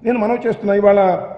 నేను మనవి చేస్తున్నా ఇవాళ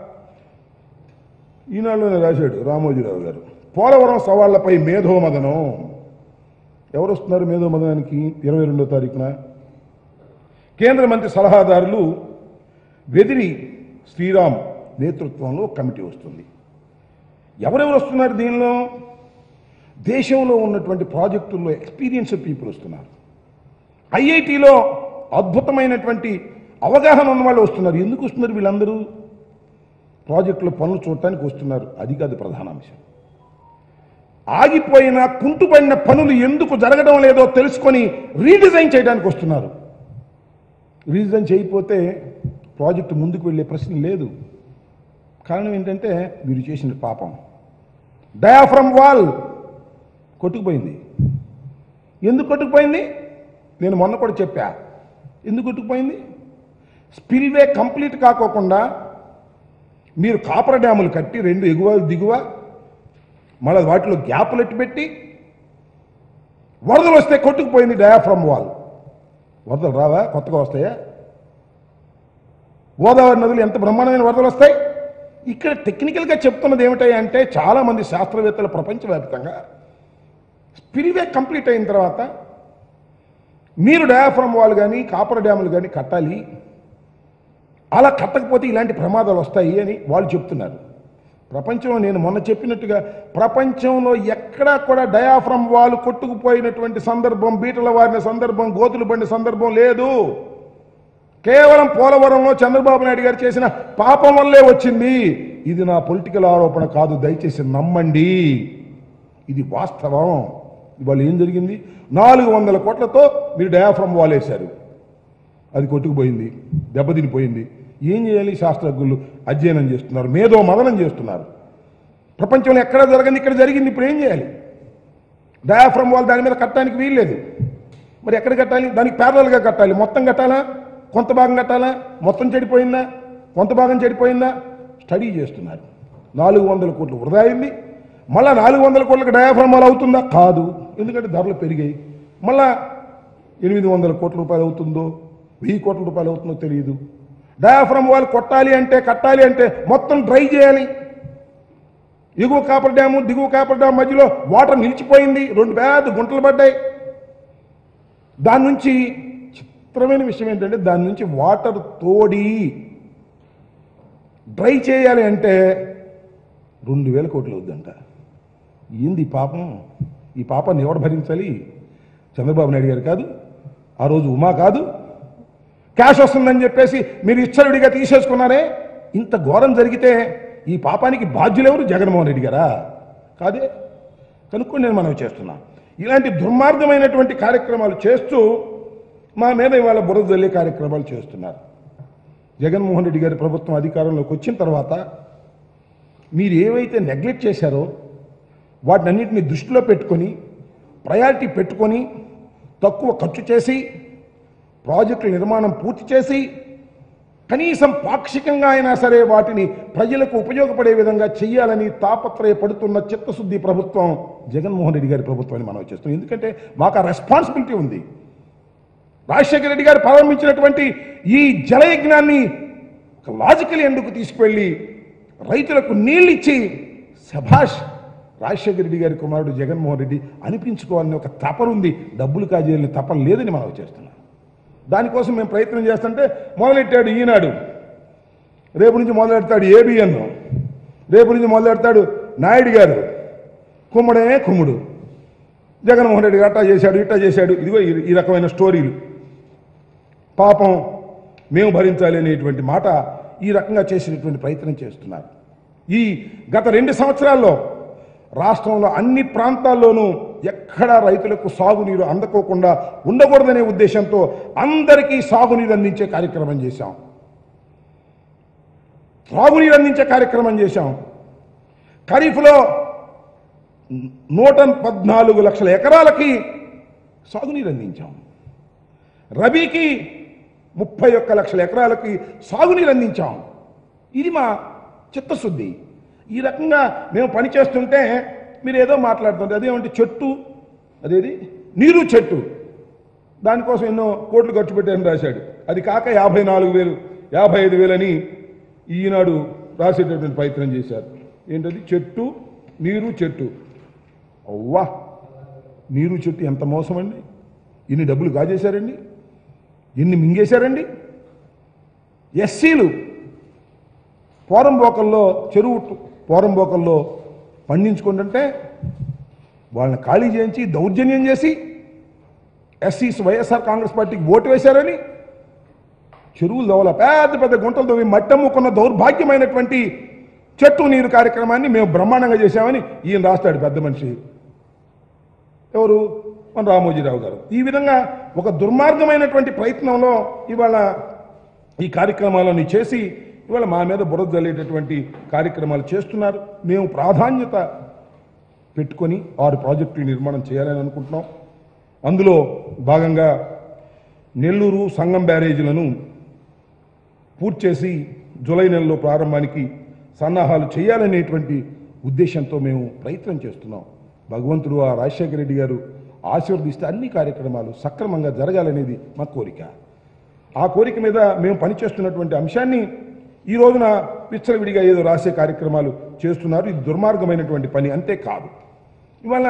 ఈనాడులోనే రాశాడు రామోజీరావు గారు పోలవరం సవాళ్లపై మేధోమదనం ఎవరు వస్తున్నారు మేధోమదనానికి ఇరవై రెండో తారీఖున కేంద్ర మంత్రి సలహాదారులు వెదిరి శ్రీరామ్ నేతృత్వంలో కమిటీ వస్తుంది ఎవరెవరు వస్తున్నారు దీనిలో దేశంలో ఉన్నటువంటి ప్రాజెక్టుల్లో ఎక్స్పీరియన్స్ పీపుల్ వస్తున్నారు ఐఐటిలో అద్భుతమైనటువంటి అవగాహన ఉన్న వాళ్ళు వస్తున్నారు ఎందుకు వస్తున్నారు వీళ్ళందరూ ప్రాజెక్టులో పనులు చూడటానికి వస్తున్నారు అది కాదు ప్రధాన అంశం ఆగిపోయిన కుంటుపడిన పనులు ఎందుకు జరగడం లేదో తెలుసుకొని రీడిజైన్ చేయడానికి వస్తున్నారు రీడిజైన్ చేయకపోతే ప్రాజెక్టు ముందుకు వెళ్ళే ప్రశ్న లేదు కారణం ఏంటంటే మీరు చేసిన పాపం డయాఫ్రమ్ వాల్ కొట్టుకుపోయింది ఎందుకు కొట్టుకుపోయింది నేను మొన్న కూడా చెప్పా ఎందుకు కొట్టుకుపోయింది స్పిల్వే కంప్లీట్ కాకోకుండా మీరు కాపర డ్యాములు కట్టి రెండు ఎగువ దిగువ మళ్ళీ వాటిలో గ్యాపులు ఎట్టి పెట్టి వరదలు వస్తే కొట్టుకుపోయింది డయాఫ్రమ్ వాల్ వరదలు రావా కొత్తగా వస్తాయా గోదావరి నదులు ఎంత బ్రహ్మాండమైన వరదలు వస్తాయి ఇక్కడ టెక్నికల్గా చెప్తున్నది ఏమిటాయి అంటే చాలామంది శాస్త్రవేత్తలు ప్రపంచవ్యాప్తంగా స్పిల్వే కంప్లీట్ అయిన తర్వాత మీరు డయాఫ్రమ్ వాల్ కానీ కాపర్ డ్యాములు కానీ కట్టాలి అలా కట్టకపోతే ఇలాంటి ప్రమాదాలు వస్తాయి అని వాళ్ళు చెప్తున్నారు ప్రపంచంలో నేను మొన్న చెప్పినట్టుగా ప్రపంచంలో ఎక్కడా కూడా డయాఫ్రమ్ వాల్ కొట్టుకుపోయినటువంటి సందర్భం బీటల వారిన సందర్భం గోతులు పడిన సందర్భం లేదు కేవలం పోలవరంలో చంద్రబాబు నాయుడు గారు చేసిన పాపం వల్లే వచ్చింది ఇది నా పొలిటికల్ ఆరోపణ కాదు దయచేసి నమ్మండి ఇది వాస్తవం ఇవాళ ఏం జరిగింది నాలుగు వందల కోట్లతో మీరు డయాఫ్రమ్ వాల్ వేశారు అది కొట్టుకుపోయింది దెబ్బతినిపోయింది ఏం చేయాలి శాస్త్రజ్ఞులు అధ్యయనం చేస్తున్నారు మేధో మదనం చేస్తున్నారు ప్రపంచంలో ఎక్కడ జరగంది ఇక్కడ జరిగింది ఇప్పుడు ఏం చేయాలి డయాఫ్రమ్ వాల్ దాని మీద కట్టడానికి వీల్లేదు మరి ఎక్కడ కట్టాలి దానికి ప్యారలల్గా కట్టాలి మొత్తం కట్టాలా కొంత భాగం కట్టాలా మొత్తం చెడిపోయిందా కొంత భాగం చెడిపోయిందా స్టడీ చేస్తున్నారు నాలుగు వందల కోట్లు వృధా అయింది మళ్ళా నాలుగు వందల కోట్లకు డయాఫ్రమ్ వాల్ అవుతుందా కాదు ఎందుకంటే ధరలు పెరిగాయి మళ్ళా ఎనిమిది వందల కోట్ల రూపాయలు అవుతుందో వెయ్యి కోట్ల రూపాయలు అవుతుందో తెలియదు డయాఫ్రమ్ వాల్ కొట్టాలి అంటే కట్టాలి అంటే మొత్తం డ్రై చేయాలి ఎగువ కాపర్ డ్యాము దిగువ కాపర్ డ్యామ్ మధ్యలో వాటర్ నిలిచిపోయింది రెండు పెద్ద గుంటలు పడ్డాయి దాని నుంచి చిత్రమైన విషయం ఏంటంటే దాని నుంచి వాటర్ తోడి డ్రై చేయాలి అంటే రెండు వేల కోట్లు అవుద్దంట ఏంది ఈ పాపం ఈ పాపాన్ని ఎవడు భరించాలి చంద్రబాబు నాయుడు గారు కాదు ఆ రోజు ఉమా కాదు క్యాష్ వస్తుందని చెప్పేసి మీరు ఇచ్చరుడిగా తీసేసుకున్నారే ఇంత ఘోరం జరిగితే ఈ పాపానికి బాధ్యులెవరు జగన్మోహన్ రెడ్డి గారా కాదే కనుక్కొని నేను మనవి చేస్తున్నా ఇలాంటి దుర్మార్గమైనటువంటి కార్యక్రమాలు చేస్తూ మా మీద ఇవాళ బురద జల్లే కార్యక్రమాలు చేస్తున్నారు జగన్మోహన్ రెడ్డి గారి ప్రభుత్వం అధికారంలోకి వచ్చిన తర్వాత మీరు ఏవైతే నెగ్లెక్ట్ చేశారో వాటిని అన్నింటినీ దృష్టిలో పెట్టుకొని ప్రయారిటీ పెట్టుకొని తక్కువ ఖర్చు చేసి ప్రాజెక్టుల నిర్మాణం పూర్తి చేసి కనీసం పాక్షికంగా అయినా సరే వాటిని ప్రజలకు ఉపయోగపడే విధంగా చేయాలని తాపత్రయపడుతున్న చిత్తశుద్ధి ప్రభుత్వం జగన్మోహన్ రెడ్డి గారి ప్రభుత్వాన్ని మనం చేస్తాం ఎందుకంటే మాకు ఆ రెస్పాన్సిబిలిటీ ఉంది రాజశేఖర రెడ్డి గారు ప్రారంభించినటువంటి ఈ జలయజ్ఞాన్ని ఒక లాజికల్ ఎందుకు తీసుకువెళ్ళి రైతులకు నీళ్ళిచ్చి సభాష్ రాజశేఖర రెడ్డి గారి కుమారుడు జగన్మోహన్ రెడ్డి అనిపించుకోవాలని ఒక తపనుంది డబ్బులు కాజేయాలని తపన లేదని మనం చేస్తున్నాం దానికోసం మేము ప్రయత్నం చేస్తుంటే మొదలెట్టాడు ఈనాడు రేపు నుంచి మొదలెడతాడు ఏబిఎన్ రేపు నుంచి మొదలెడతాడు నాయుడు గారు కుమ్మడే కుమ్ముడు జగన్మోహన్ రెడ్డి అట్టా చేశాడు ఇట్టా చేశాడు ఇదిగో ఈ- ఈ రకమైన స్టోరీలు పాపం మేము భరించాలి అనేటువంటి మాట ఈ రకంగా చేసినటువంటి ప్రయత్నం చేస్తున్నారు ఈ గత రెండు సంవత్సరాల్లో రాష్ట్రంలో అన్ని ప్రాంతాల్లోనూ ఎక్కడా రైతులకు సాగునీరు అందకోకుండా ఉండకూడదనే ఉద్దేశంతో అందరికీ సాగునీరు అందించే కార్యక్రమం చేశాం సాగునీరు అందించే కార్యక్రమం చేశాం ఖరీఫ్లో నూట పద్నాలుగు లక్షల ఎకరాలకి సాగునీరు అందించాం రబీకి ముప్పై ఒక్క లక్షల ఎకరాలకి సాగునీరు అందించాం ఇది మా చిత్తశుద్ధి ఈ రకంగా మేము పని చేస్తుంటే మీరు ఏదో మాట్లాడుతుంటే అదేమంటే చెట్టు అదేది నీరు చెట్టు దానికోసం ఎన్నో కోట్లు ఖర్చు పెట్టారని రాశాడు అది కాక యాభై నాలుగు వేలు యాభై ఐదు వేలని ఈనాడు రాసేటటువంటి ప్రయత్నం చేశారు ఏంటది చెట్టు నీరు చెట్టు అవ్వా నీరు చెట్టు ఎంత మోసం అండి ఇన్ని డబ్బులు కాజేశారండి ఎన్ని మింగేశారండి ఎస్సీలు పోరంబోకల్లో చెరువు పోరంబోకల్లో పండించుకుంటుంటే వాళ్ళని ఖాళీ చేయించి దౌర్జన్యం చేసి ఎస్సీస్ వైఎస్ఆర్ కాంగ్రెస్ పార్టీకి ఓటు వేశారని చెరువులు దోవల పెద్ద పెద్ద గుంటలు తవ్వి మట్టమ్ముకున్న దౌర్భాగ్యమైనటువంటి చెట్టు నీరు కార్యక్రమాన్ని మేము బ్రహ్మాండంగా చేశామని ఈయన రాస్తాడు పెద్ద మనిషి ఎవరు మన రామోజీరావు గారు ఈ విధంగా ఒక దుర్మార్గమైనటువంటి ప్రయత్నంలో ఇవాళ ఈ కార్యక్రమాలను చేసి ఇవాళ మా మీద బురద జల్లేటటువంటి కార్యక్రమాలు చేస్తున్నారు మేము ప్రాధాన్యత పెట్టుకొని ఆరు ప్రాజెక్టులు నిర్మాణం చేయాలని అనుకుంటున్నాం అందులో భాగంగా నెల్లూరు సంగం బ్యారేజీలను పూర్తి చేసి జూలై నెలలో ప్రారంభానికి సన్నాహాలు చేయాలనేటువంటి ఉద్దేశంతో మేము ప్రయత్నం చేస్తున్నాం భగవంతుడు ఆ రాజశేఖర రెడ్డి గారు ఆశీర్వదిస్తే అన్ని కార్యక్రమాలు సక్రమంగా జరగాలనేది మా కోరిక ఆ కోరిక మీద మేము పనిచేస్తున్నటువంటి అంశాన్ని ఈ రోజున విచ్చలవిడిగా ఏదో రాసే కార్యక్రమాలు చేస్తున్నారు ఇది దుర్మార్గమైనటువంటి పని అంతే కాదు ఇవాళ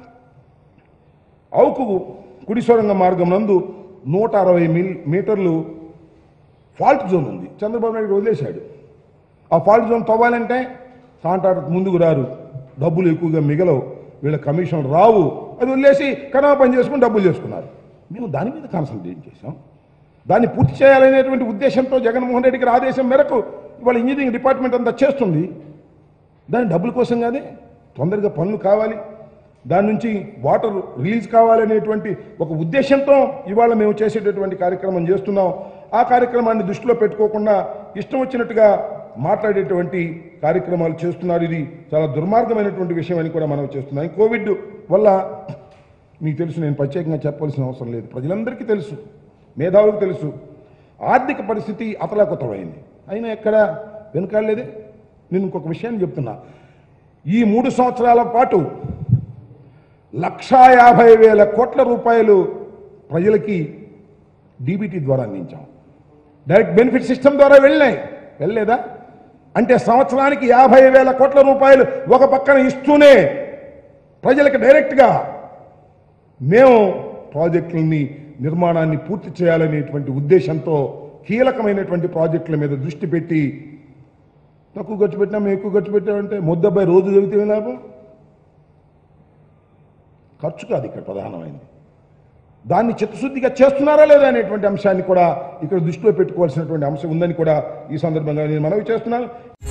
అవుకు కుడి సొరంగ మార్గం నందు నూట అరవై మిల్ మీటర్లు ఫాల్ట్ జోన్ ఉంది చంద్రబాబు నాయుడు వదిలేశాడు ఆ ఫాల్ట్ జోన్ తవ్వాలంటే కాంట్రాక్టర్ ముందుకు రారు డబ్బులు ఎక్కువగా మిగలవు వీళ్ళ కమిషన్ రావు అది వదిలేసి కనవ పని చేసుకుని డబ్బులు చేసుకున్నారు మేము దాని మీద కాన్సన్ట్రేట్ చేశాం దాన్ని పూర్తి చేయాలనేటువంటి ఉద్దేశంతో జగన్మోహన్ రెడ్డి గారి ఆదేశం మేరకు ఇవాళ ఇంజనీరింగ్ డిపార్ట్మెంట్ అంతా చేస్తుంది దాని డబ్బుల కోసం కాదే తొందరగా పనులు కావాలి దాని నుంచి వాటర్ రిలీజ్ కావాలనేటువంటి ఒక ఉద్దేశంతో ఇవాళ మేము చేసేటటువంటి కార్యక్రమం చేస్తున్నాం ఆ కార్యక్రమాన్ని దృష్టిలో పెట్టుకోకుండా ఇష్టం వచ్చినట్టుగా మాట్లాడేటువంటి కార్యక్రమాలు చేస్తున్నారు ఇది చాలా దుర్మార్గమైనటువంటి విషయం అని కూడా మనం చేస్తున్నాం ఈ కోవిడ్ వల్ల మీకు తెలుసు నేను ప్రత్యేకంగా చెప్పవలసిన అవసరం లేదు ప్రజలందరికీ తెలుసు మేధావులకు తెలుసు ఆర్థిక పరిస్థితి అతలాకుతమైంది అయినా ఎక్కడ వెనుకాలేదే నేను ఇంకొక విషయాన్ని చెప్తున్నా ఈ మూడు సంవత్సరాల పాటు లక్షా యాభై వేల కోట్ల రూపాయలు ప్రజలకి డీబీటీ ద్వారా అందించాం డైరెక్ట్ బెనిఫిట్ సిస్టమ్ ద్వారా వెళ్ళినాయి వెళ్ళలేదా అంటే సంవత్సరానికి యాభై వేల కోట్ల రూపాయలు ఒక పక్కన ఇస్తూనే ప్రజలకు డైరెక్ట్గా మేము ప్రాజెక్టులని నిర్మాణాన్ని పూర్తి చేయాలనేటువంటి ఉద్దేశంతో కీలకమైనటువంటి ప్రాజెక్టుల మీద దృష్టి పెట్టి తక్కువ ఖర్చు పెట్టినా మేము ఎక్కువ ఖర్చు పెట్టామంటే ముద్దబ్బాయి రోజు చదివితే లాభం ఖర్చు కాదు ఇక్కడ ప్రధానమైనది దాన్ని చిత్తశుద్ధిగా చేస్తున్నారా లేదా అనేటువంటి అంశాన్ని కూడా ఇక్కడ దృష్టిలో పెట్టుకోవాల్సినటువంటి అంశం ఉందని కూడా ఈ సందర్భంగా నేను మనవి చేస్తున్నాను